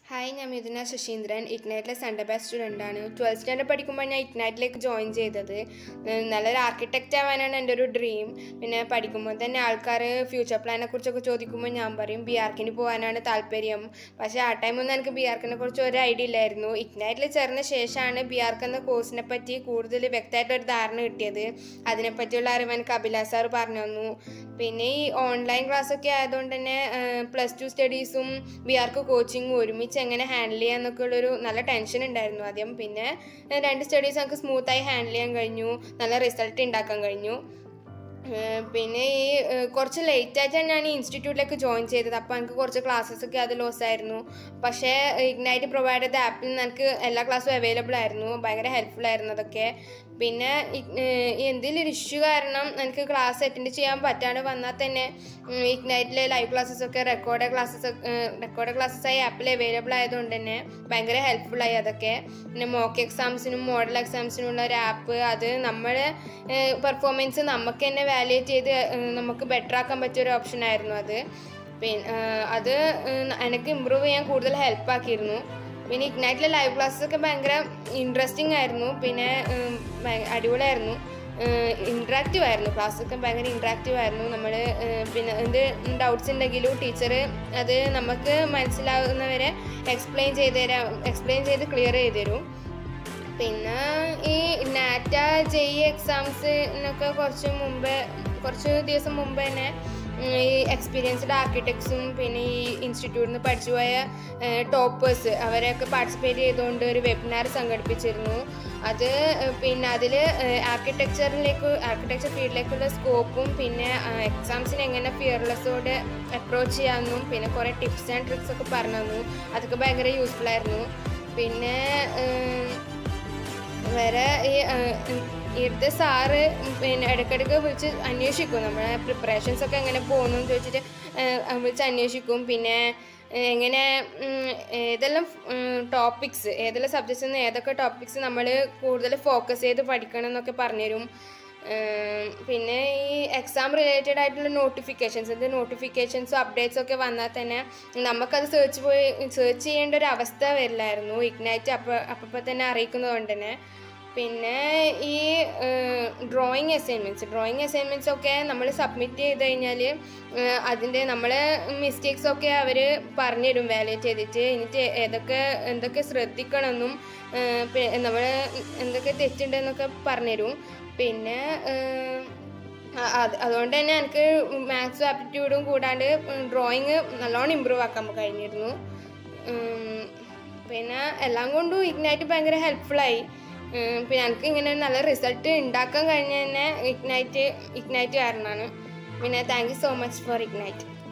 hi ഞാൻ മിഥുന ശശീന്ദ്രൻ ഇഗ്നൈറ്റിലെ centre batch student ആണ് ട്വൽത്ത് സ്റ്റാൻഡേർഡ് പഠിക്കുമ്പോൾ ഞാൻ ഇഗ്നൈറ്റിലേക്ക് ജോയിൻ ചെയ്തത് ഏഹ് നല്ലൊരു ആർക്കിടെക്റ്റ് ആവാനാണ് എൻ്റെ ഒരു ഡ്രീം പിന്നെ പഠിക്കുമ്പോൾ തന്നെ ആൾക്കാർ ഫ്യൂച്ചർ പ്ലാനെ കുറിച്ചൊക്കെ ചോദിക്കുമ്പോൾ ഞാൻ പറയും ബി ആർക്കിന് പോകാനാണ് താല്പര്യം പക്ഷേ ആ ടൈമൊന്നും എനിക്ക് ബി ആർക്കിനെ കുറിച്ച് ഒരു ഐഡിയ ഇല്ലായിരുന്നു ഇഗ്നൈറ്റിൽ ചേർന്ന ശേഷമാണ് ബി ആർക്ക് എന്ന കോഴ്സിനെ പറ്റി കൂടുതൽ വ്യക്തമായിട്ടൊരു ധാരണ കിട്ടിയത് അതിനെപ്പറ്റിയുള്ള അറിവ് എനിക്ക് അഭിലാഷ് സാർ പറഞ്ഞു തന്നു പിന്നെ ഈ ഓൺലൈൻ ക്ലാസ്സൊക്കെ ആയതുകൊണ്ട് തന്നെ പ്ലസ് ടു സ്റ്റഡീസും ബി ആർക്ക് കോച്ചിങ്ങും ഒരുമിച്ച് എങ്ങനെ ഹാൻഡിൽ ചെയ്യാന്നൊക്കെ ഉള്ളൊരു നല്ല ടെൻഷൻ ഉണ്ടായിരുന്നു ആദ്യം പിന്നെ ഏഹ് രണ്ട് സ്റ്റഡീസ് നമുക്ക് സ്മൂത്തായി ഹാൻഡിൽ ചെയ്യാൻ കഴിഞ്ഞു നല്ല റിസൾട്ട് ഉണ്ടാക്കാൻ കഴിഞ്ഞു ഏഹ് പിന്നെ ഈ ഏഹ് കുറച്ച് ലേറ്റ് ആയിട്ടാണ് ഞാൻ ഈ ഇൻസ്റ്റിറ്റ്യൂട്ടിലേക്ക് ജോയിൻ ചെയ്തത് അപ്പോൾ എനിക്ക് കുറച്ച് ക്ലാസ്സസ് ഒക്കെ അത് ലോസ് ആയിരുന്നു പക്ഷേ ഇഗ്നൈറ്റ് പ്രൊവൈഡ് ചെയ്ത ആപ്പിൽ നിന്ന് എനിക്ക് എല്ലാ ക്ലാസ്സും അവൈലബിൾ ആയിരുന്നു ഭയങ്കര ഹെൽപ്ഫുൾ ആയിരുന്നു അതൊക്കെ പിന്നെ എന്തെങ്കിലും ഒരു ഇഷ്യൂ കാരണം എനിക്ക് ക്ലാസ് അറ്റൻഡ് ചെയ്യാൻ പറ്റാണ്ട് വന്നാൽ തന്നെ ഇഗ്നൈറ്റിലെ ലൈവ് ക്ലാസ്സസ് ഒക്കെ റെക്കോർഡ് ക്ലാസ്സസ് റെക്കോർഡ് ക്ലാസ്സസ് ആയി ആപ്പിൽ അവൈലബിൾ ആയതുകൊണ്ട് തന്നെ ഭയങ്കര ഹെൽപ്ഫുൾ ആയി അതൊക്കെ പിന്നെ മോക്ക് എക്സാംസിനും മോഡൽ എക്സാംസിനും ഉള്ള ഒരു ആപ്പ് അത് നമ്മുടെ പെർഫോമൻസ് നമുക്ക് തന്നെ വാലിഡേറ്റ് ചെയ്ത് ഏഹ് നമുക്ക് ബെറ്റർ ആക്കാൻ പറ്റിയ ഒരു ഓപ്ഷൻ ആയിരുന്നു അത് പിന്നെ അത് ഏഹ് എനിക്ക് ഇമ്പ്രൂവ് ചെയ്യാൻ കൂടുതൽ ഹെൽപ്പ് ആക്കിയിരുന്നു പിന്നെ ഇഗ്നൈറ്റിലെ ലൈവ് ക്ലാസ്സസ് ഒക്കെ ഭയങ്കര ഇൻട്രസ്റ്റിംഗ് ആയിരുന്നു പിന്നെ ഉം, ഭയ- അടിപൊളിയായിരുന്നു ഇൻട്രാക്റ്റീവ് ആയിരുന്നു ക്ലാസ്സൊക്കെ ഭയങ്കര ഇൻട്രാക്റ്റീവ് ആയിരുന്നു നമ്മൾ പിന്നെ എന്ത് ഡൗട്ട്സ് ഉണ്ടെങ്കിലും ടീച്ചർ അത് നമുക്ക് മനസ്സിലാകുന്നവരെ എക്സ്പ്ലെയിൻ ചെയ്ത് തരാം എക്സ്പ്ലെയിൻ ചെയ്ത് ക്ലിയർ ചെയ്ത് തരും പിന്നെ ഈ നാറ്റ ജെ ഇ എക്സാംസിനൊക്കെ കുറച്ച് മുമ്പേ കുറച്ച് ദിവസം മുമ്പ് തന്നെ ഉം, ഈ എക്സ്പീരിയൻസ്ഡ് ആർക്കിടെക്ട്സും പിന്നെ ഈ ഇൻസ്റ്റിറ്റ്യൂട്ടിൽ നിന്ന് പഠിച്ചു പോയ ടോപ്പേഴ്സ് അവരെയൊക്കെ പാർട്ടിസിപ്പേറ്റ് ചെയ്തുകൊണ്ട് ഒരു വെബിനാർ സംഘടിപ്പിച്ചിരുന്നു അത് ഏഹ്, പിന്നെ അതിൽ ആർക്കിടെക്ചറിലേക്ക് ആർക്കിടെക്ചർ ഫീൽഡിലേക്കുള്ള സ്കോപ്പും പിന്നെ എക്സാംസിന് എങ്ങനെ ഫിയർലെസ്സോട് അപ്രോച്ച് ചെയ്യാമെന്നും പിന്നെ കുറേ ടിപ്സ് ആൻഡ് ട്രിക്സ് ഒക്കെ പറഞ്ഞു തന്നു അതൊക്കെ ഭയങ്കര യൂസ്ഫുൾ ആയിരുന്നു പിന്നെ ഏഹ്, വേറെ ഈ ഇവിടുത്തെ സാറ് പിന്നെ ഇടയ്ക്കിടയ്ക്ക് വിളിച്ച് അന്വേഷിക്കും നമ്മുടെ പ്രിപ്പറേഷൻസ് ഒക്കെ എങ്ങനെ പോകുന്നു എന്ന് ചോദിച്ചിട്ട് ഏഹ് വിളിച്ച് അന്വേഷിക്കും പിന്നെ ഏഹ് എങ്ങനെ ഉം, ഏതെല്ലാം ടോപ്പിക്സ് ഏതെല്ലാം സബ്ജക്ട്സിൽ നിന്ന് ഏതൊക്കെ ടോപ്പിക്സ് നമ്മൾ കൂടുതൽ ഫോക്കസ് ചെയ്ത് പഠിക്കണം എന്നൊക്കെ പറഞ്ഞുതരും ഏം, പിന്നെ ഈ എക്സാം റിലേറ്റഡ് ആയിട്ടുള്ള നോട്ടിഫിക്കേഷൻസ് ഇത് നോട്ടിഫിക്കേഷൻസും അപ്ഡേറ്റ്സും ഒക്കെ വന്നാൽ തന്നെ നമുക്കത് സെർച്ച് പോയി സെർച്ച് ചെയ്യേണ്ട ഒരു അവസ്ഥ വരില്ലായിരുന്നു ഇഗ്നൈറ്റ് അപ്പോൾ അപ്പോൾ തന്നെ അറിയിക്കുന്നത് തന്നെ പിന്നെ ഈ ഡ്രോയിങ് അസൈൻമെൻറ്റ്സ് ഡ്രോയിങ് അസൈൻമെൻറ്റ്സ് ഒക്കെ നമ്മൾ സബ്മിറ്റ് ചെയ്ത് കഴിഞ്ഞാൽ അതിൻ്റെ നമ്മളെ മിസ്റ്റേക്സ് ഒക്കെ അവർ പറഞ്ഞുതരും വാലേറ്റ് ചെയ്തിട്ട് എന്നിട്ട് ഏതൊക്കെ എന്തൊക്കെ ശ്രദ്ധിക്കണമെന്നും നമ്മൾ എന്തൊക്കെ തെറ്റുണ്ടെന്നൊക്കെ പറഞ്ഞുതരും പിന്നെ ഏഹ്, അ- അത് അതുകൊണ്ട് തന്നെ എനിക്ക് മാത്സും ആപ്റ്റിറ്റ്യൂഡും കൂടാണ്ട് ഡ്രോയിങ് നല്ലോണം ഇമ്പ്രൂവ് ആക്കാൻ കഴിഞ്ഞിരുന്നു ഉം, പിന്നെ എല്ലാം കൊണ്ടും ഇഗ്നൈറ്റ് ഭയങ്കര ഹെൽപ്ഫുള്ളായി ഉം, പിന്നെ എനിക്ക് ഇങ്ങനെ നല്ല റിസൾട്ട് ഉണ്ടാക്കാൻ കഴിഞ്ഞ തന്നെ ഇഗ്നൈറ്റ് ഇഗ്നൈറ്റ് കാരണമാണ് പിന്നെ thank you so much for ignite